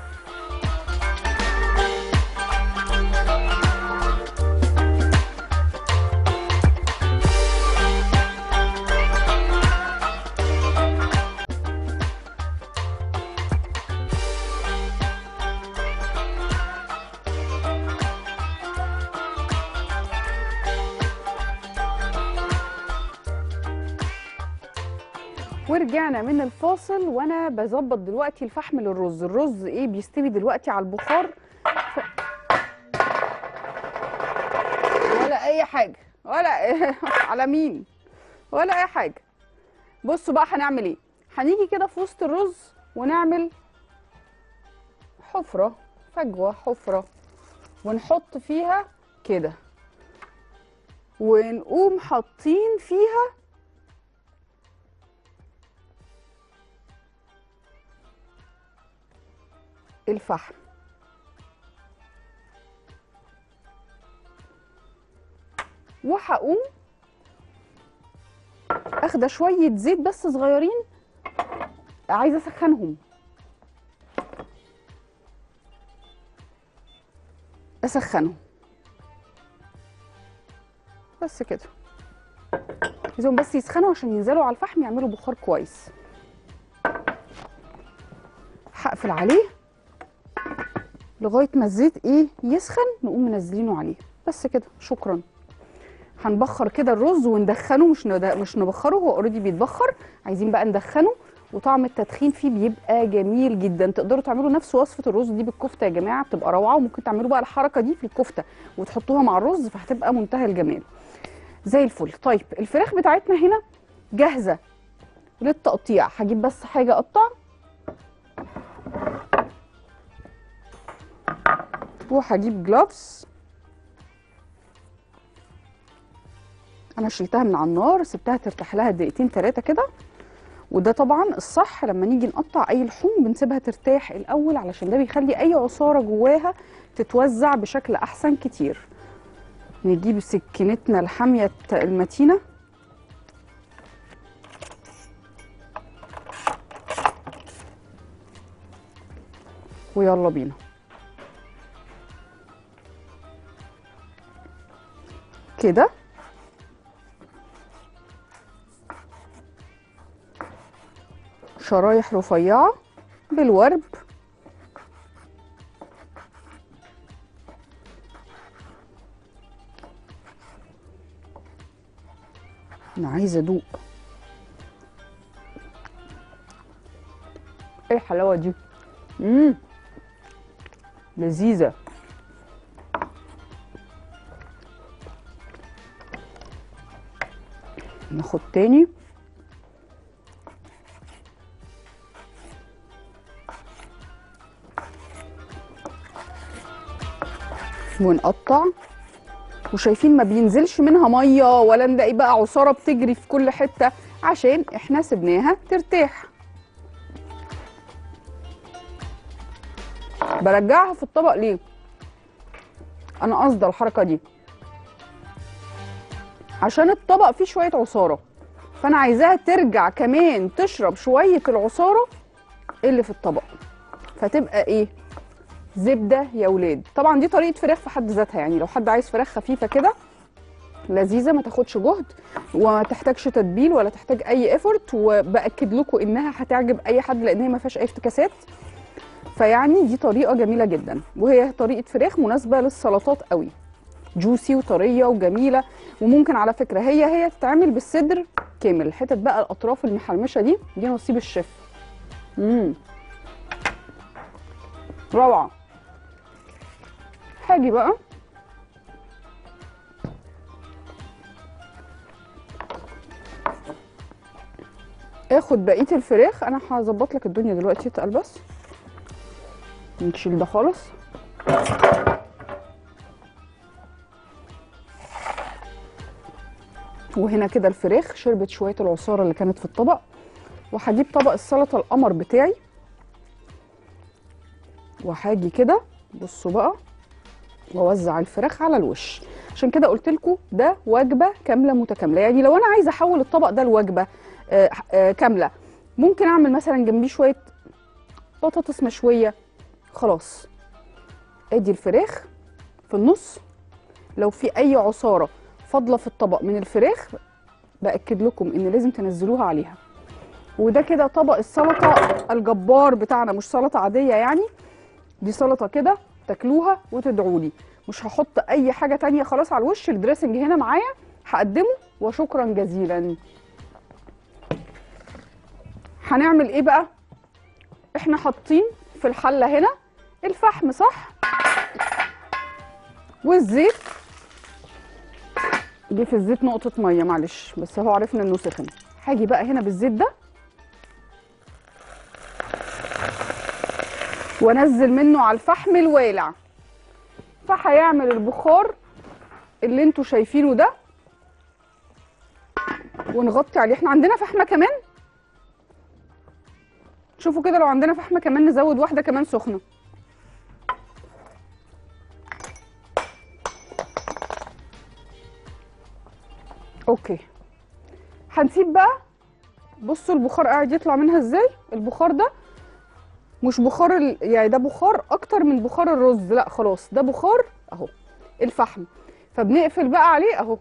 ورجعنا من الفاصل وانا بظبط دلوقتي الفحم للرز الرز ايه بيستوي دلوقتي على البخار ف... ولا اي حاجه ولا على مين ولا اي حاجه بصوا بقى هنعمل ايه هنيجي كده في وسط الرز ونعمل حفره فجوه حفره ونحط فيها كده ونقوم حاطين فيها الفحم وهقوم اخده شويه زيت بس صغيرين عايزه اسخنهم اسخنهم بس كده عايزهم بس يسخنوا عشان ينزلوا على الفحم يعملوا بخار كويس هقفل عليه لغايه ما الزيت ايه يسخن نقوم منزلينه عليه بس كده شكرا هنبخر كده الرز وندخنه مش ند... مش نبخره هو اوريدي بيتبخر عايزين بقى ندخنه وطعم التدخين فيه بيبقى جميل جدا تقدروا تعملوا نفس وصفه الرز دي بالكفته يا جماعه بتبقى روعه وممكن تعملوا بقى الحركه دي في الكفته وتحطوها مع الرز فهتبقى منتهى الجمال زي الفل طيب الفراخ بتاعتنا هنا جاهزه للتقطيع هجيب بس حاجه اقطع وهجيب جلوفز انا شلتها من على النار سبتها ترتاح لها دقيقتين ثلاثه كده وده طبعا الصح لما نيجي نقطع اي لحوم بنسيبها ترتاح الاول علشان ده بيخلي اي عصاره جواها تتوزع بشكل احسن كتير نجيب سكينتنا الحاميه المتينه ويلا بينا كده شرايح رفيعة بالورب انا عايزه ادوق ايه الحلاوه دي امم لذيذه ناخد تاني ونقطع وشايفين ما بينزلش منها ميه ولا نلاقي بقى عصاره بتجري في كل حته عشان احنا سبناها ترتاح برجعها في الطبق ليه انا قصده الحركه دي عشان الطبق فيه شويه عصاره فانا عايزاها ترجع كمان تشرب شويه العصاره اللي في الطبق فتبقى ايه زبده يا ولاد طبعا دي طريقه فراخ في حد ذاتها يعني لو حد عايز فراخ خفيفه كده لذيذه ما تاخدش جهد وما تحتاجش تتبيل ولا تحتاج اي ايفورت وباكد لكم انها هتعجب اي حد لان هي ما فيهاش اي افتكاسات فيعني دي طريقه جميله جدا وهي طريقه فراخ مناسبه للسلطات قوي جوسي وطريه وجميله وممكن على فكره هي هي تتعمل بالصدر كامل حتت بقى الاطراف المحرمشه دي دي نصيب الشيف امم روعه هاجي بقى اخد بقيه الفراخ انا هظبط لك الدنيا دلوقتي اتقل بس نشيل ده خالص وهنا كده الفراخ شربت شويه العصاره اللي كانت في الطبق وهجيب طبق السلطه القمر بتاعي وهاجي كده بصوا بقى واوزع الفراخ على الوش عشان كده قلت لكم ده وجبه كامله متكامله يعني لو انا عايزه احول الطبق ده لوجبه آه، آه، كامله ممكن اعمل مثلا جنبيه شويه بطاطس مشويه خلاص ادي الفراخ في النص لو في اي عصاره فاضله في الطبق من الفراخ باكد لكم ان لازم تنزلوها عليها وده كده طبق السلطه الجبار بتاعنا مش سلطه عاديه يعني دي سلطه كده تاكلوها وتدعوا لي مش هحط اي حاجه تانية خلاص على الوش الدريسنج هنا معايا هقدمه وشكرا جزيلا هنعمل ايه بقى احنا حاطين في الحله هنا الفحم صح والزيت جه في الزيت نقطه ميه معلش بس هو عرفنا انه سخن هاجي بقى هنا بالزيت ده وانزل منه على الفحم الوالع فهيعمل البخار اللي انتوا شايفينه ده ونغطي عليه احنا عندنا فحمه كمان شوفوا كده لو عندنا فحمه كمان نزود واحده كمان سخنه اوكي هنسيب بقى بصوا البخار قاعد يطلع منها ازاي البخار ده مش بخار ال... يعني ده بخار اكتر من بخار الرز لا خلاص ده بخار اهو الفحم فبنقفل بقى عليه اهو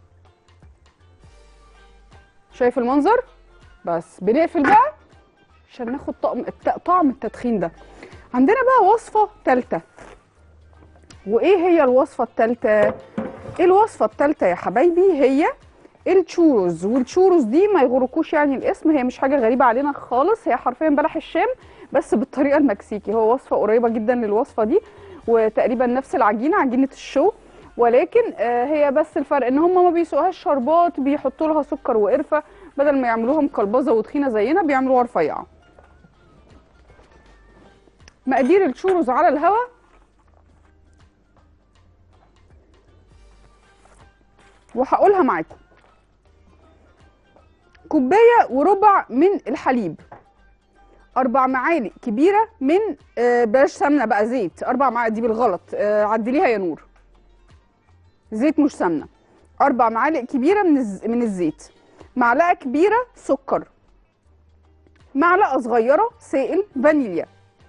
شايف المنظر بس بنقفل بقى عشان ناخد طعم الت... طعم التدخين ده عندنا بقى وصفه ثالثه وايه هي الوصفه الثالثه ايه الوصفه الثالثه يا حبايبي هي التشوروز والتشوروز دي ما يغركوش يعني الاسم هي مش حاجه غريبه علينا خالص هي حرفيا بلح الشام بس بالطريقه المكسيكي هو وصفه قريبه جدا للوصفه دي وتقريبا نفس العجينه عجينه الشو ولكن آه، هي بس الفرق ان هم ما بيسوقوهاش شربات بيحطوا لها سكر وقرفه بدل ما يعملوها مقلبظه وتخينه زينا بيعملوها رفيعه مقادير الشوروز على الهواء وهقولها معاكم كوبايه وربع من الحليب اربع معالق كبيره من آه، بلاش سمنه بقى زيت اربع معالق دي بالغلط آه، عدليها يا نور زيت مش سمنه اربع معالق كبيره من الز... من الزيت معلقه كبيره سكر معلقه صغيره سائل فانيليا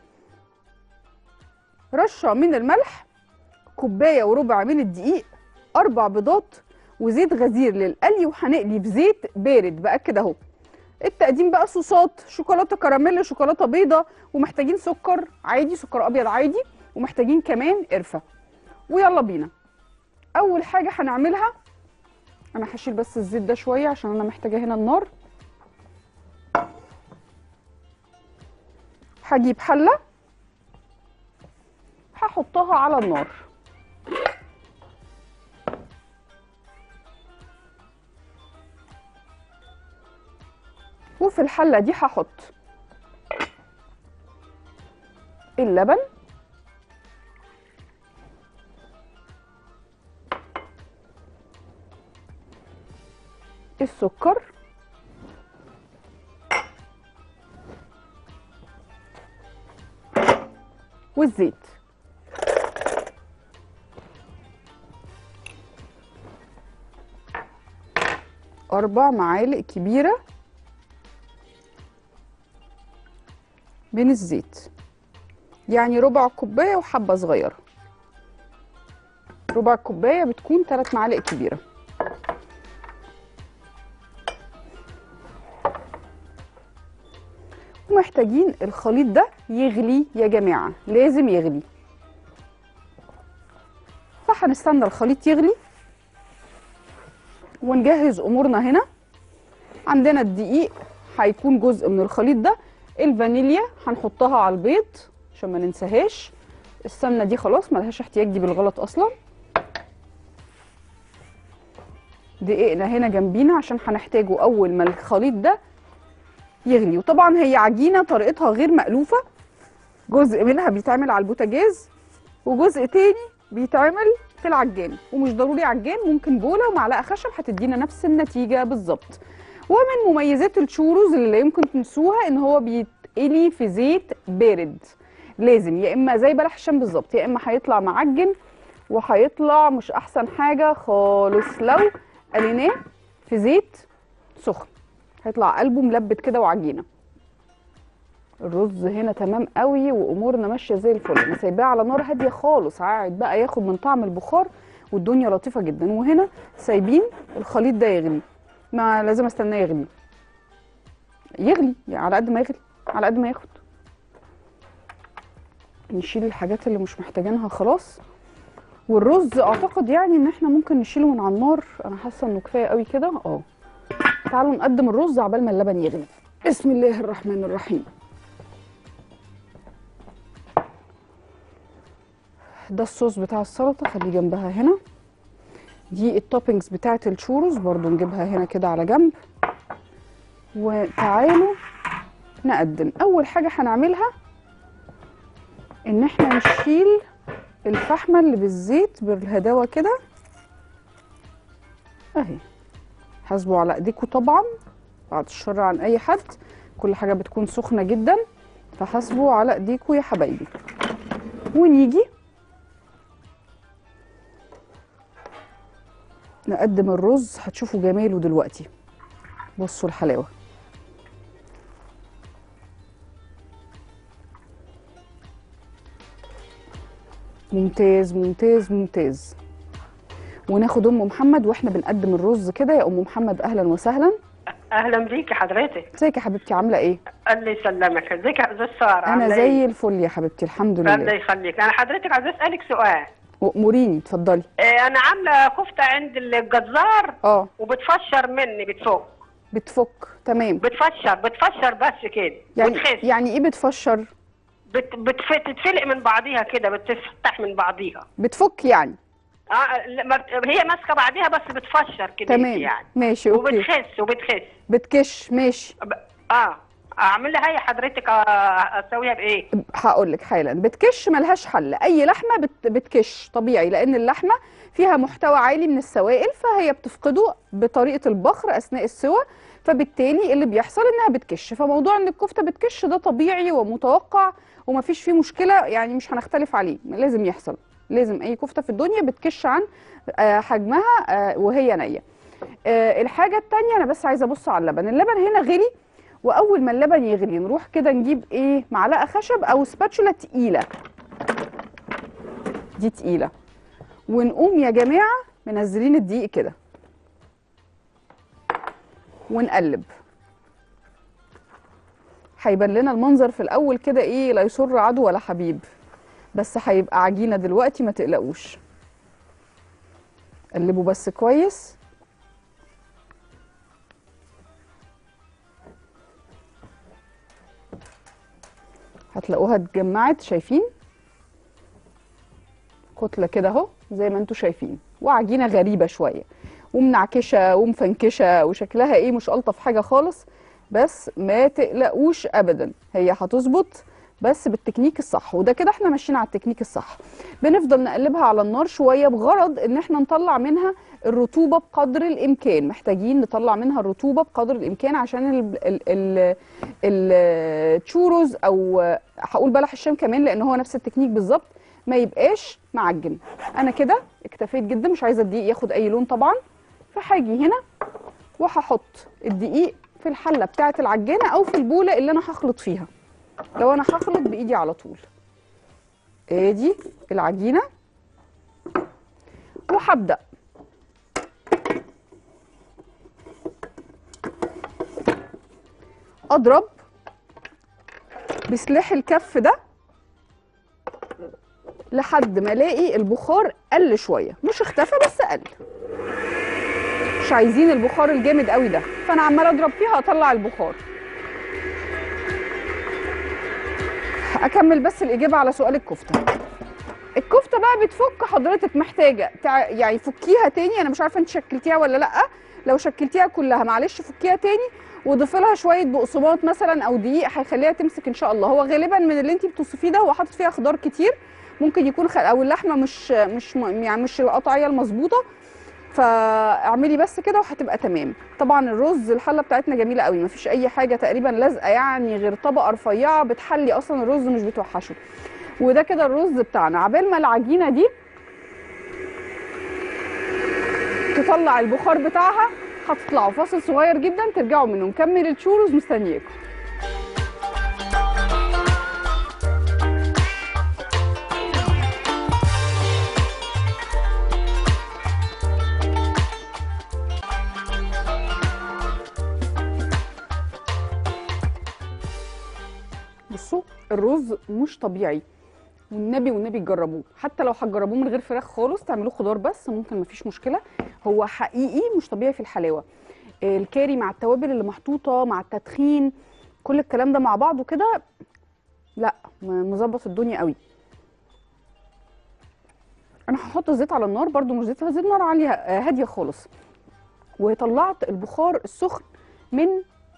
رشه من الملح كوبايه وربع من الدقيق اربع بيضات وزيت غزير للقلي وهنقلي في زيت بارد باكد اهو التقديم بقى صوصات شوكولاته كراميل شوكولاته بيضه ومحتاجين سكر عادي سكر ابيض عادي ومحتاجين كمان قرفه ويلا بينا اول حاجه هنعملها انا هشيل بس الزيت ده شويه عشان انا محتاجه هنا النار هجيب حله هحطها على النار وفي الحله دي هحط اللبن السكر والزيت أربع معالق كبيرة من الزيت يعني ربع كوباية وحبة صغيرة ربع كوباية بتكون ثلاث معالق كبيرة ومحتاجين الخليط ده يغلي يا جماعة لازم يغلي فهنستنى الخليط يغلي ونجهز امورنا هنا عندنا الدقيق هيكون جزء من الخليط ده الفانيليا هنحطها على البيض عشان ما ننساهاش السمنه دي خلاص ملهاش احتياج دي بالغلط اصلا دقيقنا هنا جنبينا عشان هنحتاجه اول ما الخليط ده يغلي وطبعا هي عجينه طريقتها غير مألوفه جزء منها بيتعمل على البوتاجاز وجزء تاني بيتعمل في العجان ومش ضروري عجان ممكن بوله ومعلقه خشب هتدينا نفس النتيجه بالظبط ومن مميزات الشوروز اللي لا يمكن تنسوها ان هو بيتقلي في زيت بارد لازم يا اما زي بلح الشام بالظبط يا اما هيطلع معجن وهيطلع مش احسن حاجه خالص لو قليناه في زيت سخن هيطلع قلبه ملبت كده وعجينه الرز هنا تمام قوي وامورنا ماشيه زي الفل انا سايباه على نار هاديه خالص قاعد بقى ياخد من طعم البخار والدنيا لطيفه جدا وهنا سايبين الخليط ده يغلي ما لازم استناه يغلي يغلي يعني على قد ما يغلي على قد ما ياخد نشيل الحاجات اللي مش محتاجينها خلاص والرز اعتقد يعني ان احنا ممكن نشيله من على النار انا حاسه انه كفايه قوي كده اه تعالوا نقدم الرز عبال ما اللبن يغلي بسم الله الرحمن الرحيم ده الصوص بتاع السلطه خليه جنبها هنا دي التوبينجز بتاعه الشوروز برضو نجيبها هنا كده على جنب وتعالوا نقدم اول حاجه هنعملها ان احنا نشيل الفحمه اللي بالزيت بالهداوه كده اهي حاسبوا على ايديكم طبعا بعد الشر عن اي حد كل حاجه بتكون سخنه جدا فحاسبوا على ايديكم يا حبايبي ونيجي نقدم الرز هتشوفوا جماله دلوقتي بصوا الحلاوه ممتاز ممتاز ممتاز وناخد ام محمد واحنا بنقدم الرز كده يا ام محمد اهلا وسهلا اهلا بيكي حضرتك ازيك يا حبيبتي عامله ايه الله يسلمك ازيك يا استاذ ساره انا عاملة زي إيه؟ الفل يا حبيبتي الحمد الله لله يخليك انا حضرتك عايزه اسالك سؤال واموريني اتفضلي آه، انا عامله كفته عند الجزار اه وبتفشر مني بتفك بتفك تمام بتفشر بتفشر بس كده يعني وتخس يعني ايه بتفشر بت بتف... تتفلق من بعضيها كده بتفتح من بعضيها بتفك يعني اه لا، ما بت... هي ماسكه بعضيها بس بتفشر كده تمام يعني ماشي اوكي وبتخس وبتخس بتكش ماشي ب... اه اعمل لها هي حضرتك آه، اسويها بايه هقول لك حالا بتكش ملهاش حل اي لحمه بت بتكش طبيعي لان اللحمه فيها محتوى عالي من السوائل فهي بتفقده بطريقه البخر اثناء السوى فبالتالي اللي بيحصل انها بتكش فموضوع ان الكفته بتكش ده طبيعي ومتوقع ومفيش فيه مشكله يعني مش هنختلف عليه لازم يحصل لازم اي كفته في الدنيا بتكش عن آه، حجمها آه، وهي نيه آه، الحاجه التانية انا بس عايزه ابص على اللبن اللبن هنا غلي واول ما اللبن يغلي نروح كده نجيب ايه معلقه خشب او سباتشولا تقيله دي تقيله ونقوم يا جماعه منزلين الدقيق كده ونقلب هيبان لنا المنظر في الاول كده ايه لا يسر عدو ولا حبيب بس هيبقى عجينه دلوقتي ما تقلقوش قلبوا بس كويس هتلاقوها اتجمعت شايفين كتله كده اهو زي ما انتم شايفين وعجينه غريبه شويه ومنعكشه ومفنكشه وشكلها ايه مش الطف حاجه خالص بس ما تقلقوش ابدا هي هتظبط بس بالتكنيك الصح وده كده احنا ماشيين على التكنيك الصح بنفضل نقلبها على النار شويه بغرض ان احنا نطلع منها الرطوبه بقدر الامكان محتاجين نطلع منها الرطوبه بقدر الامكان عشان ال ال ال التشوروز او هقول بلح الشام كمان لان هو نفس التكنيك بالظبط ما يبقاش معجن انا كده اكتفيت جدا مش عايزه الدقيق ياخد اي لون طبعا فهاجي هنا وهحط الدقيق في الحله بتاعه العجانه او في البوله اللي انا هخلط فيها لو انا هخلط بايدي على طول ادي العجينه وهبدا اضرب بسلاح الكف ده لحد ما الاقي البخار قل شويه مش اختفى بس قل مش عايزين البخار الجامد قوي ده فانا عماله اضرب فيها اطلع البخار اكمل بس الاجابه على سؤال الكفته الكفته بقى بتفك حضرتك محتاجه تع... يعني فكيها تاني انا مش عارفه انت شكلتيها ولا لا لو شكلتيها كلها معلش فكيها تاني وضيفي لها شويه بقسماط مثلا او دقيق هيخليها تمسك ان شاء الله هو غالبا من اللي انت بتوصفيه ده هو حاطط فيها خضار كتير ممكن يكون خل... او اللحمه مش مش م- يعني مش القطعيه المظبوطه فاعملي بس كده وهتبقى تمام طبعا الرز الحله بتاعتنا جميله قوي مفيش اي حاجه تقريبا لازقه يعني غير طبقه رفيعه بتحلي اصلا الرز مش بتوحشه وده كده الرز بتاعنا عبال ما العجينه دي تطلع البخار بتاعها هتطلعوا فاصل صغير جدا ترجعوا منه نكمل الشوروز مستنياكم بصوا الرز مش طبيعي والنبي والنبي تجربوه حتى لو هتجربوه من غير فراخ خالص تعملوه خضار بس ممكن مفيش مشكله هو حقيقي مش طبيعي في الحلاوه الكاري مع التوابل اللي محطوطه مع التدخين كل الكلام ده مع بعضه كده لا م- مظبط الدنيا قوي انا هحط الزيت على النار برده مش زيت زيت نار عاليه آه، هاديه خالص وطلعت البخار السخن من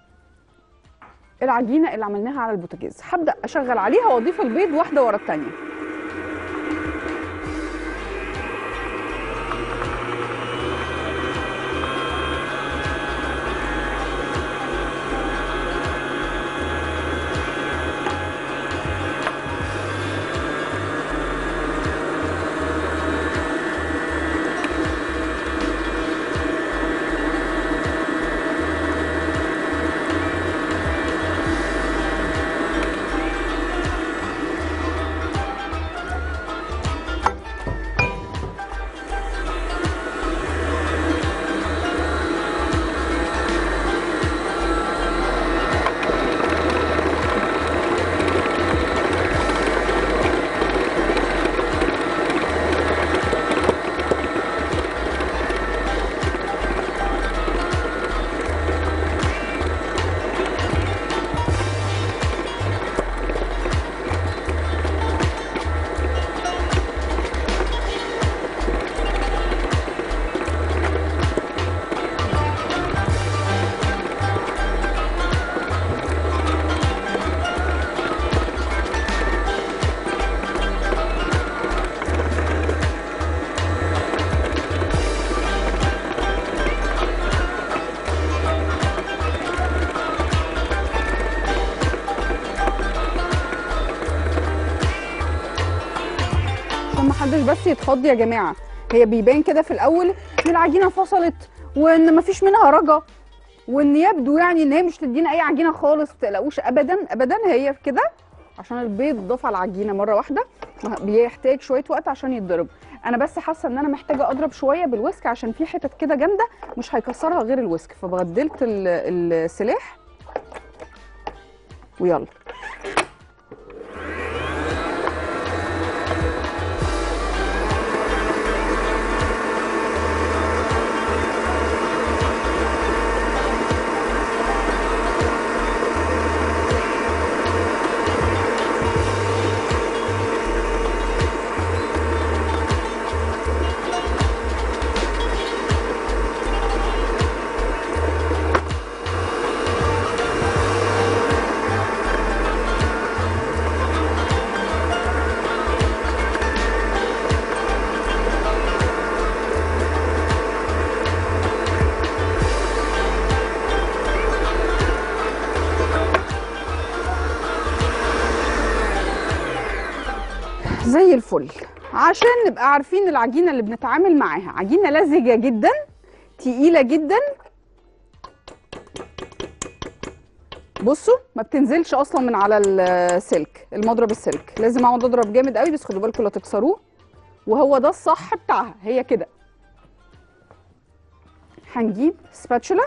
العجينه اللي عملناها على البوتاجاز هبدا اشغل عليها واضيف البيض واحده ورا الثانيه عشان ما حدش بس يتخض يا جماعه هي بيبان كده في الاول ان العجينه فصلت وان ما فيش منها رجا وان يبدو يعني ان هي مش تدينا اي عجينه خالص ما تقلقوش ابدا ابدا هي كده عشان البيض ضاف على العجينه مره واحده بيحتاج شويه وقت عشان يتضرب انا بس حاسه ان انا محتاجه اضرب شويه بالويسك عشان في حتت كده جامده مش هيكسرها غير الويسك فبدلت ال- السلاح ويلا زي الفل عشان نبقى عارفين العجينه اللي بنتعامل معاها عجينه لزجه جدا تقيله جدا بصوا ما بتنزلش اصلا من على السلك المضرب السلك لازم اقعد اضرب جامد قوي بس خدوا بالكم لا تكسروه وهو ده الصح بتاعها هي كده هنجيب سباتشولا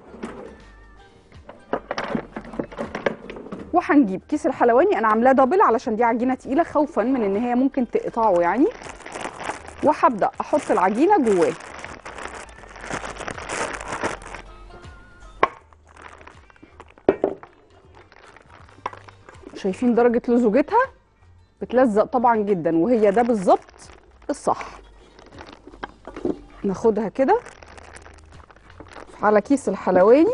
وهنجيب كيس الحلواني انا عاملاه دبل علشان دي عجينه تقيله خوفا من ان هي ممكن تقطعه يعني وهبدا احط العجينه جواه شايفين درجه لزوجتها بتلزق طبعا جدا وهي ده بالظبط الصح ناخدها كده على كيس الحلواني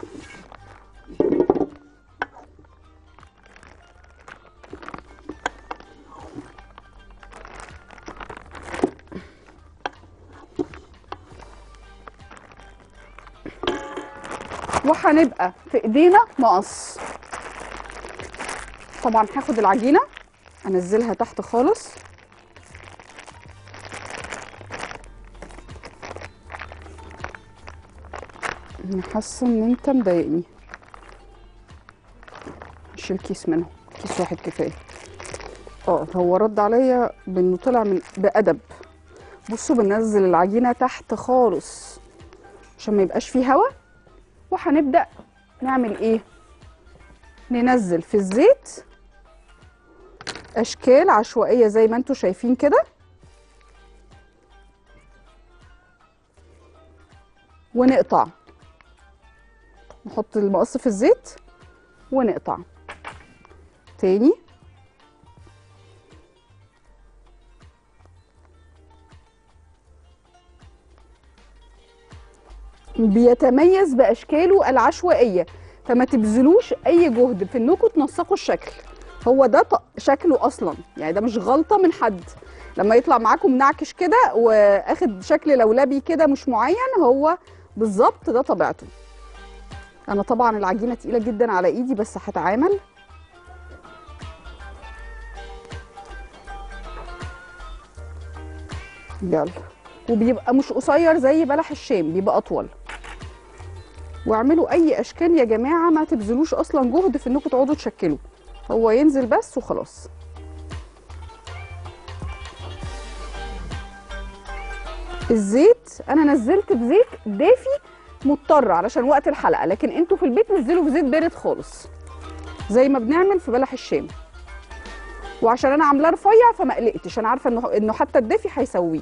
وهنبقى في ايدينا مقص طبعا هاخد العجينه انزلها تحت خالص انا حاسه ان انت مضايقني هشيل كيس منهم كيس واحد كفايه اه هو رد عليا بانه طلع من بادب بصوا بننزل العجينه تحت خالص عشان ما يبقاش فيه هوا وهنبدا نعمل ايه ننزل في الزيت اشكال عشوائيه زي ما انتم شايفين كده ونقطع نحط المقص في الزيت ونقطع تاني بيتميز باشكاله العشوائيه فما تبذلوش اي جهد في انكم تنسقوا الشكل هو ده ط- شكله اصلا يعني ده مش غلطه من حد لما يطلع معاكم منعكش كده واخد شكل لولبي كده مش معين هو بالظبط ده طبيعته انا طبعا العجينه تقيله جدا على ايدي بس هتعامل يلا وبيبقى مش قصير زي بلح الشام بيبقى اطول واعملوا اي اشكال يا جماعه ما تبذلوش اصلا جهد في انكم تقعدوا تشكلوا هو ينزل بس وخلاص الزيت انا نزلت بزيت دافي مضطر علشان وقت الحلقه لكن انتوا في البيت نزلوا بزيت بارد خالص زي ما بنعمل في بلح الشام وعشان انا عاملاه رفيع فما قلقتش انا عارفه انه انه حتى الدافي هيسويه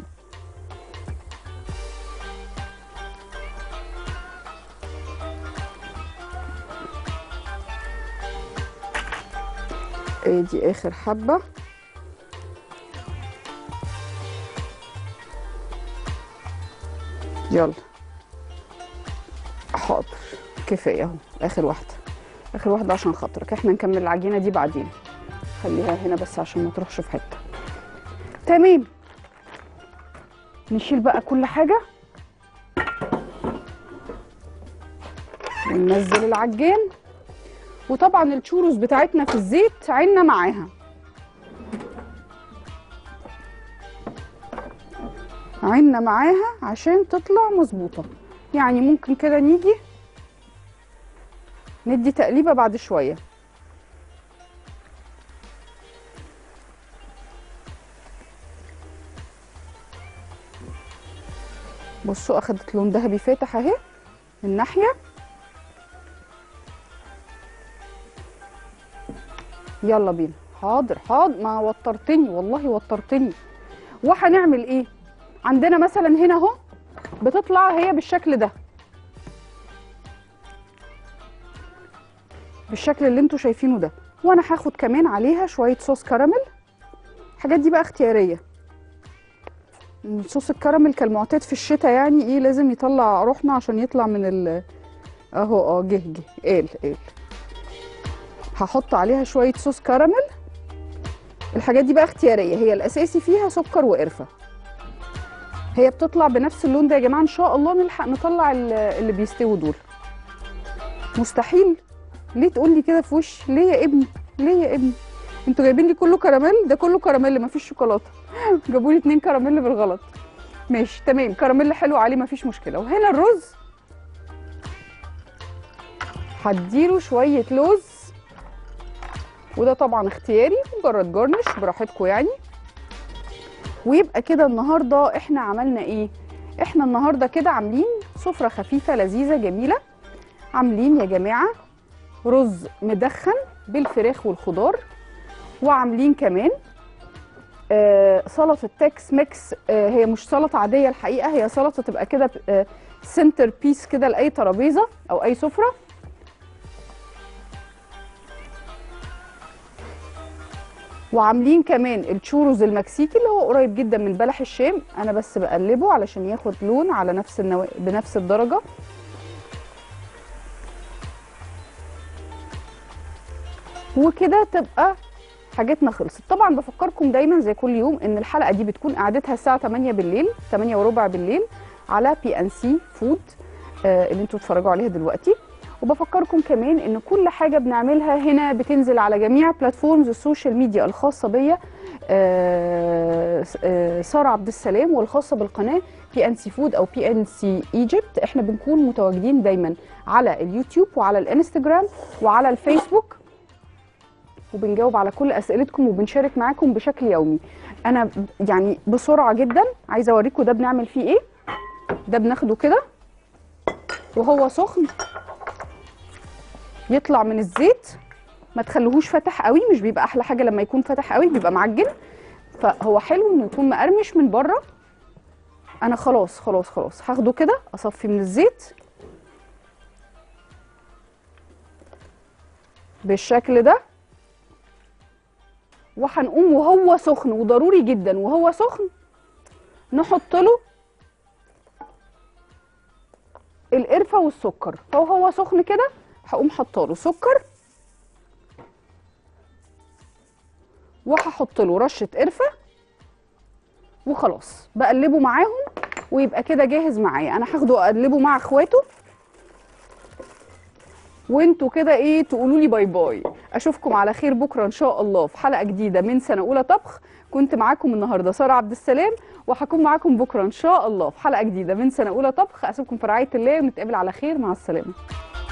ادي اخر حبه يلا حاضر كفايه اهو اخر واحده اخر واحده عشان خاطرك احنا نكمل العجينه دي بعدين خليها هنا بس عشان ما تروحش في حته تمام نشيل بقى كل حاجه وننزل العجان وطبعا الشوروز بتاعتنا في الزيت عنا معاها عنا معاها عشان تطلع مظبوطه يعني ممكن كده نيجي ندي تقليبه بعد شويه بصوا اخدت لون ذهبي فاتح اهي من ناحيه يلا بينا حاضر حاضر ما وترتني والله وترتني وهنعمل ايه عندنا مثلا هنا اهو بتطلع هي بالشكل ده بالشكل اللي انتوا شايفينه ده وانا هاخد كمان عليها شويه صوص كراميل الحاجات دي بقى اختياريه صوص الكراميل كالمعتاد في الشتاء يعني ايه لازم يطلع روحنا عشان يطلع من ال اهو اه جه جه قال قال هحط عليها شويه صوص كراميل الحاجات دي بقى اختياريه هي الاساسي فيها سكر وقرفه هي بتطلع بنفس اللون ده يا جماعه ان شاء الله نلحق نطلع ال- اللي بيستووا دول مستحيل ليه تقول لي كده في وشي ليه يا ابني ليه يا ابني انتوا جايبين لي كله كراميل ده كله كراميل مفيش شوكولاته جابوا لي اتنين كراميل بالغلط ماشي تمام كراميل حلو عليه مفيش مشكله وهنا الرز هديله شويه لوز وده طبعا اختياري مجرد جارنش براحتكم يعني ويبقى كده النهارده احنا عملنا ايه احنا النهارده كده عاملين سفره خفيفه لذيذه جميله عاملين يا جماعه رز مدخن بالفراخ والخضار وعاملين كمان آه سلطه تكس ميكس آه هي مش سلطه عاديه الحقيقه هي سلطه تبقى كده آه سنتر بيس كده لاي ترابيزه او اي سفره وعاملين كمان التشوروز المكسيكي اللي هو قريب جدا من بلح الشام انا بس بقلبه علشان ياخد لون على نفس النوا... بنفس الدرجه وكده تبقى حاجتنا خلصت طبعا بفكركم دايما زي كل يوم ان الحلقه دي بتكون قعدتها الساعه 8 بالليل 8 وربع بالليل على بي ان سي فود آه اللي انتوا بتتفرجوا عليها دلوقتي وبفكركم كمان ان كل حاجه بنعملها هنا بتنزل على جميع بلاتفورمز السوشيال ميديا الخاصه بيا آه، آه، ساره عبد السلام والخاصه بالقناه بي ان سي فود او بي ان سي ايجيبت احنا بنكون متواجدين دايما على اليوتيوب وعلى الانستجرام وعلى الفيسبوك وبنجاوب على كل اسئلتكم وبنشارك معاكم بشكل يومي انا ب- يعني بسرعه جدا عايزه اوريكم ده بنعمل فيه ايه ده بناخده كده وهو سخن يطلع من الزيت ما تخلوهوش فاتح قوي مش بيبقى احلى حاجه لما يكون فاتح قوي بيبقى معجن فهو حلو انه يكون مقرمش من بره انا خلاص خلاص خلاص هاخده كده اصفي من الزيت بالشكل ده وهنقوم وهو سخن وضروري جدا وهو سخن نحط له القرفه والسكر فهو سخن كده هقوم حاطه له سكر وهحط له رشه قرفه وخلاص بقلبه معاهم ويبقى كده جاهز معايا انا هاخده اقلبه مع اخواته وانتوا كده ايه تقولوا لي باي باي اشوفكم على خير بكره ان شاء الله في حلقه جديده من سنه اولى طبخ كنت معاكم النهارده ساره عبد السلام وهكون معاكم بكره ان شاء الله في حلقه جديده من سنه اولى طبخ اسيبكم في رعايه الله ونتقابل على خير مع السلامه